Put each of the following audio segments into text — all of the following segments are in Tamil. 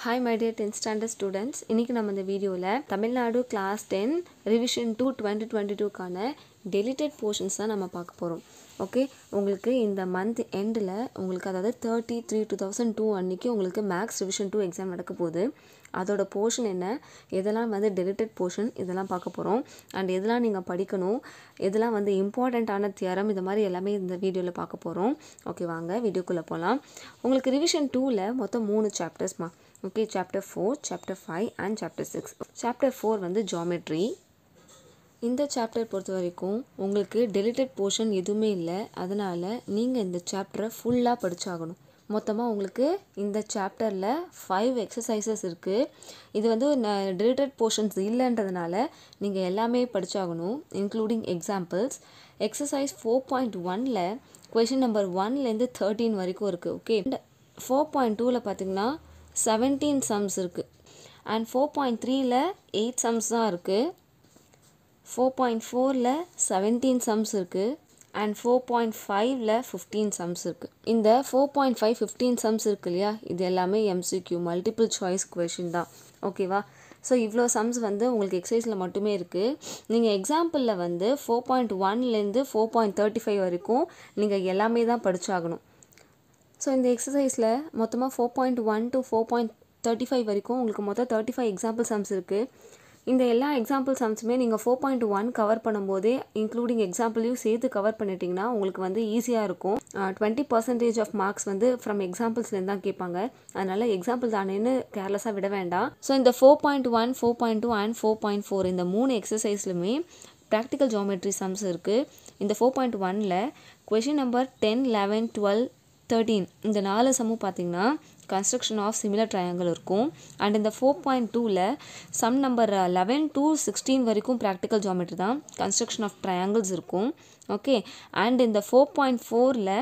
hi my dear tenth standard students இன்றைக்கி நம்ம இந்த வீடியோவில் Tamil Nadu class ten revision two twenty twenty டூக்கான டெலிட்டட் போர்ஷன்ஸ் தான் நம்ம பார்க்க போகிறோம் ஓகே உங்களுக்கு இந்த மந்த் எண்டில் உங்களுக்கு அதாவது thirty three two thousand two அன்றைக்கி உங்களுக்கு மேக்ஸ் ரிவிஷன் டூ எக்ஸாம் நடக்க போகுது அதோட போர்ஷன் என்ன எதெல்லாம் வந்து டெலிட்டட் போர்ஷன் இதெல்லாம் பார்க்க போகிறோம் அண்ட் எதெல்லாம் நீங்கள் படிக்கணும் எதெல்லாம் வந்து இம்பார்ட்டண்ட்டான தியரம் இது மாதிரி எல்லாமே இந்த வீடியோவில் பார்க்க போகிறோம் ஓகே வாங்க வீடியோக்குள்ளே போகலாம் உங்களுக்கு ரிவிஷன் டூவில் மொத்தம் மூணு சாப்டர்ஸ்மா okay chapter four chapter five and chapter six chapter four வந்து ஜாமெட்ரி இந்த சாப்டர் பொறுத்த வரைக்கும் உங்களுக்கு டெலிட்டட் போர்ஷன் எதுவுமே இல்லை அதனால் நீங்கள் இந்த சாப்டரை ஃபுல்லாக படித்தாகணும் மொத்தமாக உங்களுக்கு இந்த சாப்டரில் ஃபைவ் எக்ஸசைசஸ் இருக்குது இது வந்து டெலிட்டட் போர்ஷன்ஸ் இல்லைன்றதுனால நீங்கள் எல்லாமே படித்தாகணும் including examples exercise four point ஒனில் கொஷின் நம்பர் ஒன்லேருந்து தேர்ட்டீன் வரைக்கும் இருக்குது ஓகே ஃபோர் பாயிண்ட் டூவில் பார்த்தீங்கன்னா செவன்டீன் சம்ஸ் இருக்குது அண்ட் ஃபோர் பாயிண்ட் த்ரீயில் எயிட் சம்ஸ் தான் இருக்குது ஃபோர் பாயிண்ட் ஃபோரில் செவன்டீன் சம்ஸ் இருக்குது அண்ட் ஃபோர் பாயிண்ட் ஃபைவ்ல ஃபிஃப்டீன் சம்ஸ் இருக்குது இந்த four point five fifteen sums இருக்கு இல்லையா இது எல்லாமே எம்சிக்யூ மல்டிபிள் சாய்ஸ் கொஷின் தான் ஓகேவா ஸோ இவ்வளோ சம்ஸ் வந்து உங்களுக்கு எக்ஸசைஸில் மட்டுமே இருக்குது நீங்கள் எக்ஸாம்பிளில் வந்து ஃபோர் பாயிண்ட் ஒன்லேருந்து ஃபோர் பாயிண்ட் தேர்ட்டி ஃபைவ் வரைக்கும் நீங்கள் எல்லாமே தான் படிச்சாகணும் ஸோ இந்த எக்ஸசைஸில் மொத்தமாக four point one to four point thirty five வரைக்கும் உங்களுக்கு மொத்தம் தேர்ட்டி ஃபைவ் எக்ஸாம்பிள் சம்ஸ் இருக்குது இந்த எல்லா எக்ஸாம்பிள் சம்ஸுமே நீங்கள் ஃபோர் பாயிண்ட் ஒன் கவர் பண்ணும்போதே இன்க்ளூடிங் எக்ஸாம்பிளையும் சேர்த்து கவர் பண்ணிட்டீங்கன்னா உங்களுக்கு வந்து ஈஸியாக இருக்கும் டுவெண்ட்டி பர்சன்டேஜ் ஆஃப் மார்க்ஸ் வந்து ஃப்ரம் எக்ஸாம்பிள்ஸ்லேருந்து தான் கேட்பாங்க அதனால் எக்ஸாம்பிள் தானேன்னு கேர்லெஸ்ஸாக விட வேண்டாம் ஸோ இந்த four point one four point two and four point four இந்த மூணு எக்ஸசைஸ்லுமே ப்ராக்டிக்கல் ஜாமெட்ரி சம்ஸ் இருக்குது இந்த ஃபோர் பாயிண்ட் ஒனில் question number ten eleven twelve thirteen இந்த நாலு சம்மும் பார்த்தீங்கன்னா கன்ஸ்ட்ரக்ஷன் ஆஃப் சிமிலர் ட்ரையாங்கிள் இருக்கும் அண்ட் இந்த ஃபோர் பாயிண்ட் டூவில் sum number eleven to sixteen வரைக்கும் ப்ராக்டிக்கல் ஜாமெட்ரி தான் கன்ஸ்ட்ரக்ஷன் ஆஃப் ட்ரையாங்கிள்ஸ் இருக்கும் ஓகே அண்ட் இந்த ஃபோர் பாயிண்ட் ஃபோரில்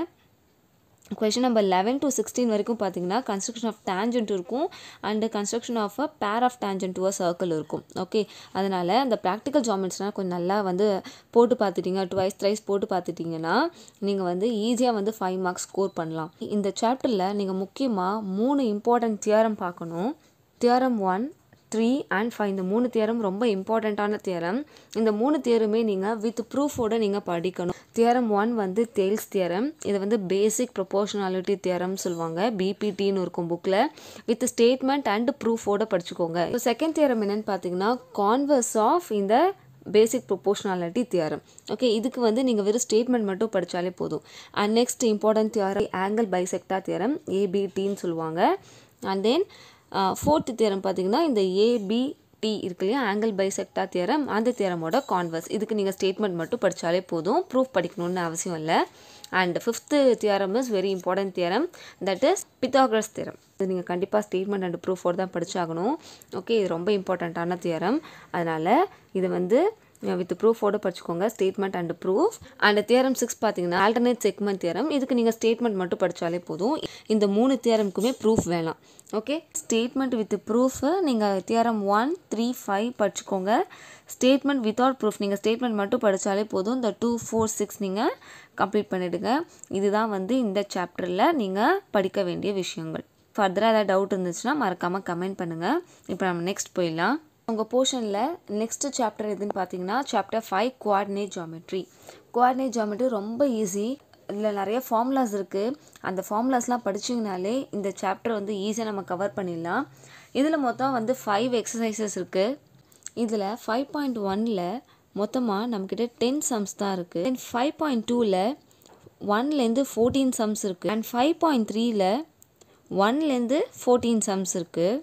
question number eleven to sixteen வரைக்கும் பார்த்தீங்கன்னா கன்ஸ்ட்ரக்ஷன் ஆஃப் டேஞ்சன்ட் இருக்கும் and construction of a pair of tangent to a circle இருக்கும் ஓகே அதனால் அந்த ப்ராக்டிக்கல் ஜாமெண்ட்ஸ்னால் கொஞ்சம் நல்லா வந்து போட்டு பார்த்துட்டீங்க டுவைஸ் த்ரைஸ் போட்டு பார்த்துட்டிங்கன்னா நீங்கள் வந்து ஈஸியாக வந்து ஃபைவ் மார்க்ஸ் ஸ்கோர் பண்ணலாம் இந்த சாப்டரில் நீங்கள் முக்கியமாக மூணு இம்பார்ட்டன்ட் தியரம் பார்க்கணும் theorem one three and five இந்த மூணு தியரம் ரொம்ப இம்பார்ட்டண்ட்டான தியரம் இந்த மூணு தியருமே நீங்கள் வித் ப்ரூஃபோட நீங்கள் படிக்கணும் தியரம் ஒன் வந்து தேல்ஸ் தியரம் இது வந்து பேசிக் ப்ரொபோஷனாலிட்டி தியரம் சொல்லுவாங்க பிபிடின்னு இருக்கும் புக்கில் வித் ஸ்டேட்மெண்ட் அண்ட் ப்ரூஃபோட படிச்சுக்கோங்க செகண்ட் தியரம் என்னன்னு பார்த்தீங்கன்னா கான்வர்ஸ் ஆஃப் இந்த பேசிக் ப்ரொபோஷனாலிட்டி தியரம் ஓகே இதுக்கு வந்து நீங்கள் வெறும் ஸ்டேட்மெண்ட் மட்டும் படித்தாலே போதும் and next important theorem angle bisector theorem ஏபிடின்னு சொல்லுவாங்க அண்ட் தென் ஃபோர்த்து தியரம் பார்த்தீங்கன்னா இந்த ஏபிடி இருக்கு இல்லையா ஆங்கிள் பைசெக்டா தியரம் அந்த தியரமோட கான்வர்ஸ் இதுக்கு நீங்கள் ஸ்டேட்மெண்ட் மட்டும் படித்தாலே போதும் ப்ரூஃப் படிக்கணும்னு அவசியம் இல்லை and fifth theorem is very important theorem that is Pythagoras theorem இது நீங்கள் கண்டிப்பாக ஸ்டேட்மெண்ட் அண்ட் ப்ரூஃபோடு தான் படித்தாகணும் ஓகே இது ரொம்ப இம்பார்ட்டண்ட்டான தியரம் அதனால் இது வந்து வித் ப்ரூஃபோடு படிச்சுக்கோங்க statement and proof and theorem six பார்த்தீங்கன்னா ஆல்டர்னேட் செக்மெண்ட் தியரம் இதுக்கு நீங்கள் ஸ்டேட்மெண்ட் மட்டும் படித்தாலே போதும் இந்த மூணு தியரமுக்குமே ப்ரூஃப் வேணாம் ஓகே ஸ்டேட்மெண்ட் வித் ப்ரூஃபு நீங்கள் தியரம் ஒன் த்ரீ ஃபைவ் படிச்சுக்கோங்க ஸ்டேட்மெண்ட் வித்தவுட் ப்ரூஃப் நீங்கள் ஸ்டேட்மெண்ட் மட்டும் படித்தாலே போதும் இந்த டூ ஃபோர் சிக்ஸ் நீங்கள் கம்ப்ளீட் பண்ணிவிடுங்க இதுதான் வந்து இந்த சாப்டரில் நீங்கள் படிக்க வேண்டிய விஷயங்கள் ஃபர்தராக ஏதாவது டவுட் இருந்துச்சுன்னா மறக்காமல் கமெண்ட் பண்ணுங்கள் இப்போ நம்ம நெக்ஸ்ட் போயிடலாம் உங்கள் போர்ஷனில் நெக்ஸ்ட் சாப்டர் எதுன்னு பார்த்தீங்கன்னா chapter five coordinate geometry coordinate geometry ரொம்ப ஈஸி இதில் நிறைய ஃபார்முலாஸ் இருக்குது அந்த ஃபார்முலாஸ்லாம் படிச்சிங்கனாலே இந்த சாப்டர் வந்து ஈஸியாக நம்ம கவர் பண்ணிடலாம் இதில் மொத்தம் வந்து ஃபைவ் எக்ஸசைசஸ் இருக்குது இதில் ஃபைவ் பாயிண்ட் ஒனில் மொத்தமாக நம்மக்கிட்ட டென் சம்ஸ் தான் இருக்குது அண்ட் ஃபைவ் பாயிண்ட் டூவில் ஒன்லேருந்து ஃபோர்டீன் சம்ஸ் இருக்குது அண்ட் ஃபைவ் பாயிண்ட் த்ரீயில் ஒன்லேருந்து ஃபோர்டீன் சம்ஸ் இருக்குது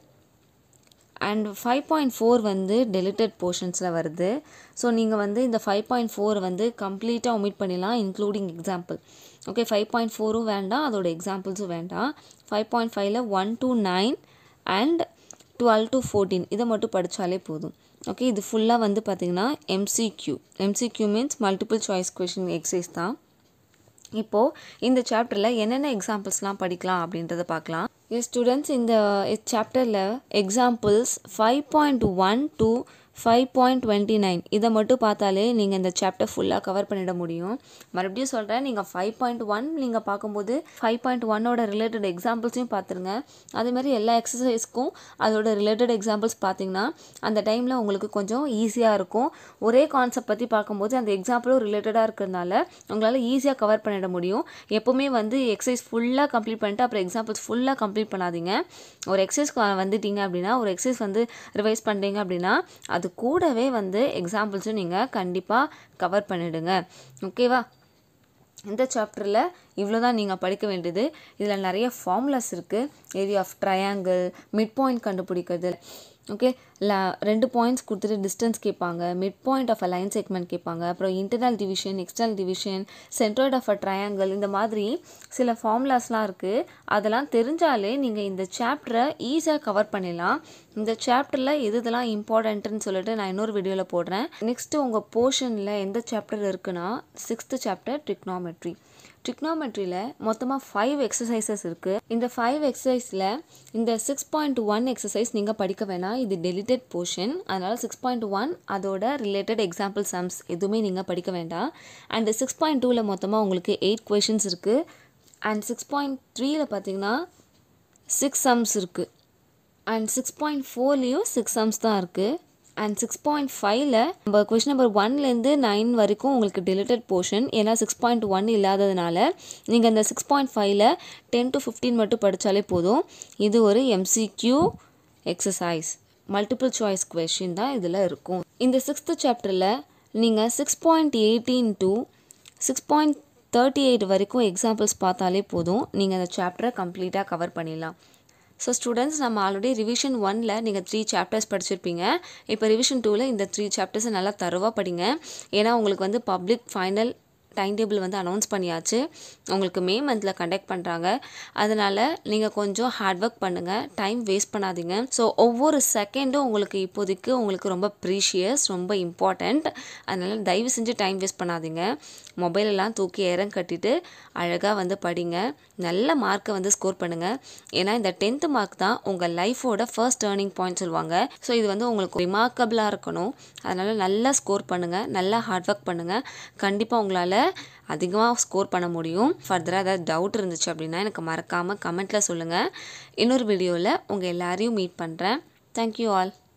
அண்ட் ஃபைவ் பாயிண்ட் ஃபோர் வந்து டெலிட்டட் போர்ஷன்ஸில் வருது ஸோ நீங்கள் வந்து இந்த ஃபைவ் பாயிண்ட் ஃபோர் வந்து கம்ப்ளீட்டாக ஒமிட் பண்ணிடலாம் including example okay five point ஃபோரும் வேண்டாம் அதோட எக்ஸாம்பிள்ஸும் வேண்டாம் ஃபைவ் பாயிண்ட் ஃபைவ்ல one to nine and twelve to fourteen இதை மட்டும் படித்தாலே போதும் ஓகே இது ஃபுல்லாக வந்து பார்த்திங்கன்னா MCQ MCQ means multiple choice question exercise தான் இப்போது இந்த சாப்டரில் என்னென்ன எக்ஸாம்பிள்ஸ்லாம் படிக்கலாம் அப்படின்றத பார்க்கலாம் எஸ் ஸ்டூடெண்ட்ஸ் இந்த சாப்டரில் examples five point one to five point twenty nine இதை மட்டும் பார்த்தாலே நீங்கள் இந்த சாப்டர் ஃபுல்லாக கவர் பண்ணிட முடியும் மறுபடியும் சொல்கிறேன் நீங்கள் ஃபைவ் பாயிண்ட் ஒன் நீங்கள் பார்க்கும்போது ஃபைவ் பாயிண்ட் ஒன்னோட ரிலேட்டட் எக்ஸாம்பிள்ஸையும் பார்த்துருங்க அதேமாதிரி எல்லா எக்ஸசைஸ்க்கும் அதோட ரிலேட்டட் எக்ஸாம்பிள்ஸ் பார்த்தீங்கன்னா அந்த டைமில் உங்களுக்கு கொஞ்சம் ஈஸியாக இருக்கும் ஒரே கான்செப்ட் பற்றி பார்க்கும்போது அந்த எக்ஸாம்பிளும் ரிலேட்டடாக இருக்கிறதுனால உங்களால் ஈஸியாக கவர் பண்ணிட முடியும் எப்போவுமே வந்து எக்ஸசைஸ் ஃபுல்லாக கம்ப்ளீட் பண்ணிட்டு அப்புறம் எக்ஸாம்பிள்ஸ் ஃபுல்லாக கம்ப்ளீட் பண்ணாதீங்க ஒரு எக்ஸசைஸ் வந்துட்டீங்க அப்படின்னா ஒரு எக்ஸசைஸ் வந்து ரிவைஸ் பண்ணுறீங்க அப்படின்னா அது கூடவே வந்து எக்ஸாம்பிள்ஸும் நீங்கள் கண்டிப்பாக கவர் பண்ணிடுங்க ஓகேவா இந்த சாப்டரில் இவ்வளோ தான் நீங்கள் படிக்க வேண்டியது இதில் நிறைய ஃபார்முலாஸ் இருக்குது area of triangle mid point கண்டுபிடிக்கிறது ஓகே ல ரெண்டு பாயிண்ட்ஸ் கொடுத்துட்டு டிஸ்டன்ஸ் கேட்பாங்க mid point of a line segment கேட்பாங்க அப்புறம் internal division external division centroid of a triangle இந்த மாதிரி சில ஃபார்முலாஸ்லாம் இருக்குது அதெல்லாம் தெரிஞ்சாலே நீங்கள் இந்த சாப்டரை ஈஸியாக கவர் பண்ணிடலாம் இந்த சாப்டரில் எது இதெல்லாம் இம்பார்ட்டன்ட்டுன்னு சொல்லிட்டு நான் இன்னொரு வீடியோவில் போடுறேன் நெக்ஸ்ட்டு உங்கள் போர்ஷனில் எந்த சாப்டர் இருக்குன்னா சிக்ஸ்த்து சாப்டர் ட்ரிக்னாமெட்ரி ட்ரிக்னாமெட்ரியில் மொத்தமாக ஃபைவ் எக்ஸசைசஸ் இருக்குது இந்த ஃபைவ் எக்ஸசைஸில் இந்த சிக்ஸ் பாயிண்ட் ஒன் எக்ஸசைஸ் நீங்கள் படிக்க வேணாம் இது டெலிட்டட் போர்ஷன் அதனால் சிக்ஸ் பாயிண்ட் ஒன் அதோட ரிலேட்டட் எக்ஸாம்பிள் சம்ஸ் எதுவுமே நீங்கள் படிக்க வேண்டாம் அண்ட் சிக்ஸ் பாயிண்ட் டூவில் மொத்தமாக உங்களுக்கு எயிட் கொஷின்ஸ் இருக்குது அண்ட் சிக்ஸ் பாயிண்ட் த்ரீயில் பார்த்தீங்கன்னா சிக்ஸ் சம்ஸ் இருக்குது அண்ட் சிக்ஸ் பாயிண்ட் ஃபோர்லேயும் சிக்ஸ் சம்ஸ் தான் இருக்குது அண்ட் சிக்ஸ் பாயிண்ட் ஃபைவ்ல நம்ம கொஷின் நம்பர் ஒன்லேருந்து நைன் வரைக்கும் உங்களுக்கு டெலிட்டட் போர்ஷன் ஏன்னா சிக்ஸ் பாயிண்ட் ஒன் இல்லாததுனால நீங்கள் இந்த சிக்ஸ் பாயிண்ட் ஃபைவ்ல டென் டு ஃபிஃப்டீன் மட்டும் படித்தாலே போதும் இது ஒரு MCQ exercise multiple choice question தான் இதில் இருக்கும் இந்த சிக்ஸ்த்து சாப்டரில் நீங்கள் six point eighteen to six point thirty eight வரைக்கும் எக்ஸாம்பிள்ஸ் பார்த்தாலே போதும் நீங்கள் அந்த சாப்டரை கம்ப்ளீட்டாக கவர் பண்ணிடலாம் ஸோ ஸ்டூடெண்ட்ஸ் நம்ம ஆல்ரெடி ரிவிஷன் ஒனில் நீங்கள் த்ரீ சாப்டர்ஸ் படிச்சிருப்பீங்க இப்போ ரிவிஷன் டூவில் இந்த த்ரீ சாப்டர்ஸை நல்லா தருவாக படிங்க ஏன்னா உங்களுக்கு வந்து பப்ளிக் ஃபைனல் டைம் டேபிள் வந்து அனௌன்ஸ் பண்ணியாச்சு உங்களுக்கு மே மந்தில் கண்டக்ட் பண்ணுறாங்க அதனால் நீங்கள் கொஞ்சம் ஹார்ட் ஒர்க் பண்ணுங்கள் டைம் வேஸ்ட் பண்ணாதீங்க ஸோ ஒவ்வொரு செகண்டும் உங்களுக்கு இப்போதைக்கு உங்களுக்கு ரொம்ப ப்ரீஷியஸ் ரொம்ப இம்பார்ட்டண்ட் அதனால் தயவு செஞ்சு டைம் வேஸ்ட் பண்ணாதீங்க மொபைலெல்லாம் தூக்கி இறங்க கட்டிட்டு அழகாக வந்து படிங்க நல்ல மார்க்கை வந்து ஸ்கோர் பண்ணுங்கள் ஏன்னா இந்த டென்த்து மார்க் தான் உங்கள் லைஃபோட ஃபர்ஸ்ட் டேர்னிங் பாயிண்ட் சொல்லுவாங்க ஸோ இது வந்து உங்களுக்கு ரிமார்க்கபிளாக இருக்கணும் அதனால் நல்லா ஸ்கோர் பண்ணுங்கள் நல்லா ஹார்ட் ஒர்க் பண்ணுங்கள் கண்டிப்பாக உங்களால் அதிகமாக ஸ்கோர் பண்ண முடியும் ஃபர்தராக ஏதாவது டவுட் இருந்துச்சு அப்படின்னா எனக்கு மறக்காமல் கமெண்ட்டில் சொல்லுங்கள் இன்னொரு வீடியோவில் உங்கள் எல்லாரையும் மீட் பண்ணுறேன் தேங்க்யூ ஆல்